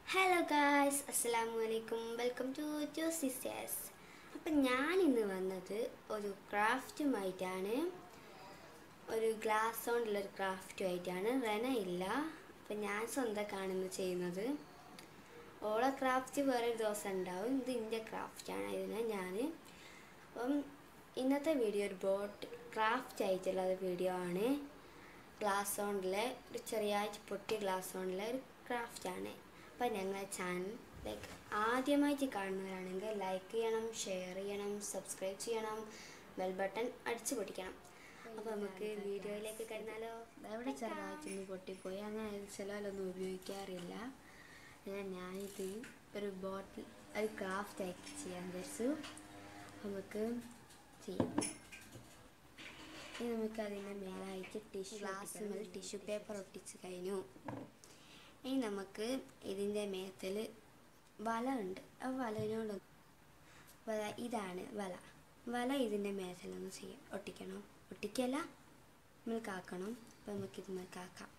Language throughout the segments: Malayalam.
ഹലോ ഗായ്സ് അസ്സലാമു അലൈക്കും വെൽക്കം ടു ടു സിസ്റ്റേഴ്സ് അപ്പം ഞാൻ ഇന്ന് വന്നത് ഒരു ക്രാഫ്റ്റുമായിട്ടാണ് ഒരു ഗ്ലാസ് കൊണ്ടുള്ളൊരു ക്രാഫ്റ്റുമായിട്ടാണ് റെന ഇല്ല അപ്പം ഞാൻ സ്വന്തക്കാണ് ഇന്ന് ചെയ്യുന്നത് ഓളെ ക്രാഫ്റ്റ് വേറൊരു ദിവസം ഉണ്ടാവും ഇത് എൻ്റെ ക്രാഫ്റ്റാണ് ഇതിന് ഞാൻ അപ്പം ഇന്നത്തെ വീഡിയോ ഒരു ബോട്ട് ക്രാഫ്റ്റ് ആയിട്ടുള്ള ഒരു വീഡിയോ ആണ് ഗ്ലാസ് കൊണ്ടുള്ള ഒരു ചെറിയായിട്ട് പൊട്ടിയ ഗ്ലാസ് കൊണ്ടുള്ള ഒരു ക്രാഫ്റ്റാണ് അപ്പം ഞങ്ങളെ ചാനൽ ലൈക്ക് ആദ്യമായിട്ട് കാണുന്നവരാണെങ്കിൽ ലൈക്ക് ചെയ്യണം ഷെയർ ചെയ്യണം സബ്സ്ക്രൈബ് ചെയ്യണം ബെൽ ബട്ടൺ അടിച്ചു പൊട്ടിക്കണം അപ്പോൾ നമുക്ക് വീഡിയോയിലേക്ക് കഴിഞ്ഞാലോ അവിടെ ചെറുതായിട്ടൊന്ന് പൊട്ടിപ്പോയി അങ്ങനെ ചിലവരൊന്നും ഉപയോഗിക്കാറില്ല ഞാൻ ഞാനിത് ഒരു ബോട്ടിൽ ഒരു ക്രാഫ്റ്റ് ആക്കി ചെയ്യാൻ വിചാരിച്ചു നമുക്ക് ചെയ്യാം ഇനി നമുക്ക് അതിൻ്റെ മേലായിട്ട് ടിഷ്യൂ ഗ്ലാസ് മേൽ ടിഷ്യൂ പേപ്പർ ഒട്ടിച്ച് കഴിഞ്ഞു ഇനി നമുക്ക് ഇതിൻ്റെ മേത്തിൽ വല ഉണ്ട് ആ വലനോട് വല ഇതാണ് വല വല ഇതിൻ്റെ മേത്തിലൊന്ന് ചെയ്യാം ഒട്ടിക്കണം ഒട്ടിക്കല്ല നമ്മൾ കാക്കണം അപ്പം നമുക്കിത് മേൽ കാക്കാം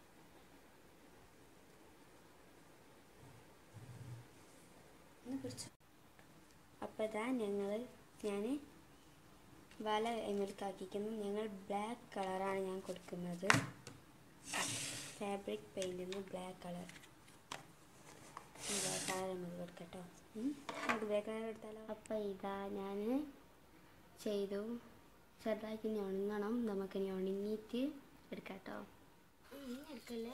ഒന്ന് പിടിച്ചു അപ്പോൾ ഇതാ ഞങ്ങൾ ഞാൻ വല എമ്മൽക്കാക്കിക്കുന്നു ഞങ്ങൾ ബ്ലാക്ക് കളറാണ് ഞാൻ കൊടുക്കുന്നത് ഫാബ്രിക് പെയിൻറ്റിന് ബ്ലാക്ക് കളർ ബ്ലാക്ക് കളർ നമ്മൾ കൊടുക്കട്ടോ നമുക്ക് ബ്ലാക്ക് കളർ എടുത്താലോ അപ്പോൾ ഇതാ ഞാൻ ചെയ്തു ചെറുതായിട്ട് ഇനി ഉണങ്ങണം നമുക്ക് ഇനി ഉണങ്ങിയിട്ട് എടുക്കാം കേട്ടോ എടുക്കല്ലേ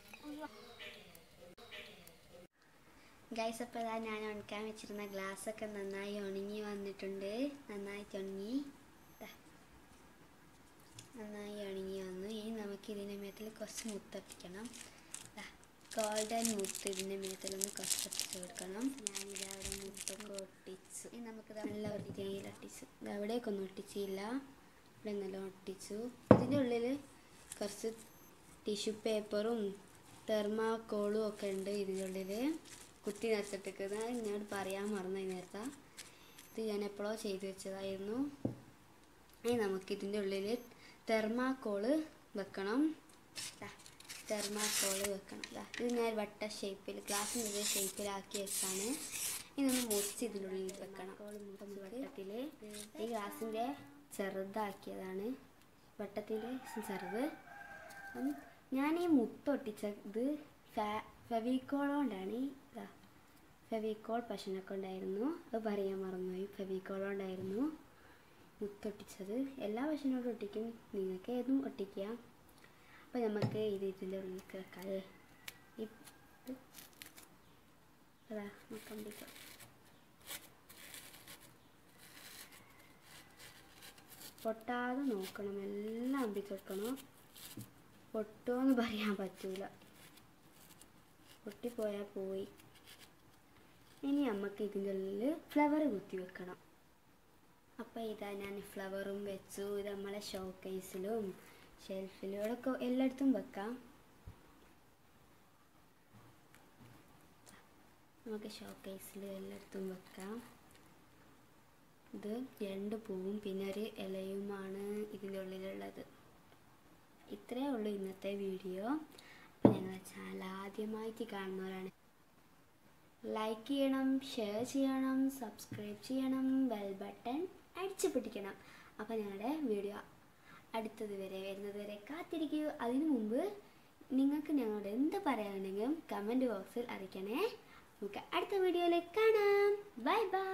ഗൈസ് അപ്പോൾ ഇതാ ഞാൻ ഉണക്കാൻ വെച്ചിരുന്ന ഗ്ലാസ്സൊക്കെ നന്നായി ഉണങ്ങി വന്നിട്ടുണ്ട് നന്നായിട്ട് ഉണങ്ങി ദാ. നന്നായി ഉണങ്ങി വന്നു ഇനി നമുക്ക് ഇതിൻ്റെ മേത്തിൽ കുറച്ച് മുത്തൊട്ടിക്കണം ഗോൾഡൻ മുത്ത് ഇതിൻ്റെ മേത്തിലൊന്ന് കുറച്ച് ഒട്ടിച്ച് കൊടുക്കണം ഞാനിത് അവിടെ മുത്തൊക്കെ ഒട്ടിച്ചു ഇനി നമുക്ക് നല്ല വൃത്തിയിൽ ഒട്ടിച്ചു ഇത് അവിടേക്കൊന്നും ഒട്ടിച്ചില്ല ഇവിടെ നല്ല ഒട്ടിച്ചു ഇതിൻ്റെ ഉള്ളിൽ കുറച്ച് ടിഷ്യൂ പേപ്പറും തെർമാക്കോളും ഒക്കെ ഉണ്ട് ഇതിൻ്റെ ഉള്ളിൽ കുത്തി നിറച്ചിട്ടിരിക്കുന്നത് എന്നോട് പറയാൻ മറന്നു നേരത്തെ ഇത് ഞാൻ എപ്പോഴോ ചെയ്തു വെച്ചതായിരുന്നു ഇനി നമുക്ക് ഇതിൻ്റെ ഉള്ളിൽ തെർമാക്കോള് വെക്കണം ദാ, തെർമാക്കോള് വെക്കണം ദാ, ഇത് ഞാൻ വട്ട ഷേപ്പിൽ ഗ്ലാസിൻ്റെ ഷേപ്പിലാക്കി വെച്ചാണ് ഇതൊന്ന് മുറിച്ച് ഇതിൻ്റെ ഉള്ളിൽ വെക്കണം വട്ടത്തിൽ ഈ ഗ്ലാസിൻ്റെ ചെറുതാക്കിയതാണ് വട്ടത്തിൻ്റെ ചെറുത് അപ്പം ഞാൻ ഈ മുത്തൊട്ടിച്ചത് ഫെവിക്കോൾ കൊണ്ടാണ് ഇതാ ഫെവിക്കോൾ പശനൊക്കെ ഉണ്ടായിരുന്നു അത് പറയാൻ മറന്നുപോയി ഫെവിക്കോൾ കൊണ്ടായിരുന്നു മുത്തൊട്ടിച്ചത് എല്ലാ പശനോടും ഒട്ടിക്കും നിങ്ങൾക്ക് ഏതും ഒട്ടിക്കാം അപ്പോൾ നമുക്ക് ഇത് ഇതിൻ്റെ ഉള്ളിൽ വെക്കാതെ ഈ ഇത് അതാ നമുക്ക് അമ്പിക്കാം പൊട്ടാതെ നോക്കണം എല്ലാം അമ്പിച്ചെടുക്കണം പൊട്ടുമെന്ന് പറയാൻ പറ്റൂല പൊട്ടിപ്പോയാൽ പോയി ഇനി നമുക്ക് ഇതിൻ്റെ ഉള്ളിൽ ഫ്ലവർ കുത്തി വെക്കണം അപ്പോൾ ഇതാ ഞാൻ ഫ്ലവറും വെച്ചു ഇത് നമ്മളെ ഷോക്കേസിലും ഷെൽഫിലും ഇവിടെയൊക്കെ എല്ലായിടത്തും വെക്കാം നമുക്ക് ഷോക്കേസിൽ എല്ലായിടത്തും വെക്കാം ഇത് രണ്ട് പൂവും പിന്നെ ഒരു ഇലയുമാണ് ഇതിൻ്റെ ഉള്ളിലുള്ളത് ഇത്രയേ ഉള്ളൂ ഇന്നത്തെ വീഡിയോ അപ്പോൾ ഞങ്ങളുടെ ചാനൽ ആദ്യമായിട്ട് കാണുന്നവരാണ് ലൈക്ക് ചെയ്യണം ഷെയർ ചെയ്യണം സബ്സ്ക്രൈബ് ചെയ്യണം ബെൽ ബട്ടൺ അടിച്ചു പിടിക്കണം അപ്പോൾ ഞങ്ങളുടെ വീഡിയോ അടുത്തത് വരെ വരുന്നത് വരെ കാത്തിരിക്കൂ അതിനു മുമ്പ് നിങ്ങൾക്ക് ഞങ്ങളോട് എന്ത് പറയാനുണ്ടെങ്കിലും കമൻറ്റ് ബോക്സിൽ അറിയിക്കണേ നമുക്ക് അടുത്ത വീഡിയോയിൽ കാണാം ബൈ ബൈ